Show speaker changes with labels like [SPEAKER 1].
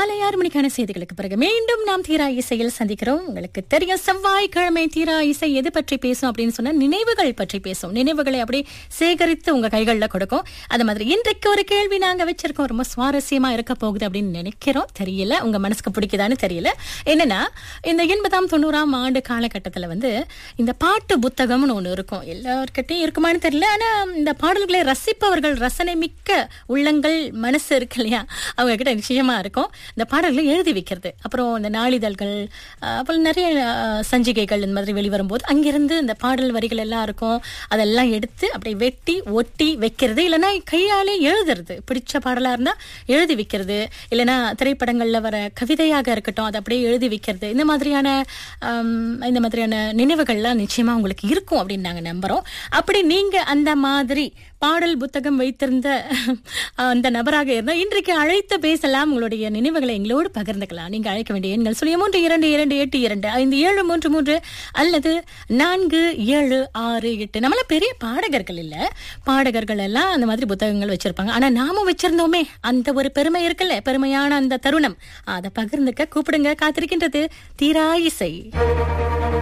[SPEAKER 1] காலை ஆறு மணிக்கான செய்திகளுக்கு பிறகு மீண்டும் நாம் தீரா இசையில் சந்திக்கிறோம் உங்களுக்கு தெரியும் செவ்வாய்க்கிழமை தீரா இசை எது பற்றி பேசும் அப்படின்னு சொன்னா நினைவுகள் பற்றி பேசும் நினைவுகளை அப்படி சேகரித்து உங்க கைகளில் கொடுக்கும் அது மாதிரி இன்றைக்கு ஒரு கேள்வி நாங்க வச்சிருக்கோம் ரொம்ப சுவாரஸ்யமா இருக்க போகுது அப்படின்னு நினைக்கிறோம் தெரியல உங்க மனசுக்கு பிடிக்குதான்னு தெரியல என்னன்னா இந்த எண்பதாம் தொண்ணூறாம் ஆண்டு காலகட்டத்துல வந்து இந்த பாட்டு புத்தகம்னு ஒண்ணு இருக்கும் எல்லார்கிட்டையும் இருக்குமான்னு தெரியல ஆனா இந்த பாடல்களை ரசிப்பவர்கள் ரசனை மிக்க உள்ளங்கள் மனசு இருக்கு இல்லையா அவங்க கிட்ட நிச்சயமா இருக்கும் இந்த பாடல்களை எழுதி வைக்கிறது அப்புறம் இந்த நாளிதழ்கள் அஹ், அப்புறம் நிறைய அஹ், சஞ்சிகைகள் இந்த மாதிரி வெளிவரும்போது அங்கிருந்து இந்த பாடல் வரிகள் எல்லாம் இருக்கும் அதெல்லாம் எடுத்து அப்படியே வெட்டி ஒட்டி வைக்கிறது இல்லைன்னா கையாலே எழுதுறது பிடிச்ச பாடலா இருந்தா எழுதி வைக்கிறது இல்லைன்னா திரைப்படங்கள்ல வர கவிதையாக இருக்கட்டும் அதை அப்படியே எழுதி வைக்கிறது இந்த மாதிரியான ஆம், இந்த மாதிரியான நினைவுகள்லாம் நிச்சயமா உங்களுக்கு இருக்கும் அப்படின்னு நாங்க நம்புறோம் அப்படி நீங்க அந்த மாதிரி பாடல் புத்தகம் வைத்திருந்த அந்த நபராக இருந்தால் இன்றைக்கு அழைத்து பேசலாம் உங்களுடைய நினைவுகளை எங்களோடு பகிர்ந்துக்கலாம் நீங்க அழைக்க வேண்டிய எண்கள் சொல்லிய மூன்று இரண்டு இரண்டு எட்டு இரண்டு ஐந்து ஏழு மூன்று மூன்று அல்லது நான்கு ஏழு ஆறு எட்டு நம்மள பெரிய பாடகர்கள் இல்ல பாடகர்கள் எல்லாம் அந்த மாதிரி புத்தகங்கள் வச்சிருப்பாங்க ஆனா நாமும் வச்சிருந்தோமே அந்த ஒரு பெருமை இருக்குல்ல பெருமையான அந்த தருணம் அதை பகிர்ந்துக்க கூப்பிடுங்க காத்திருக்கின்றது தீரா இசை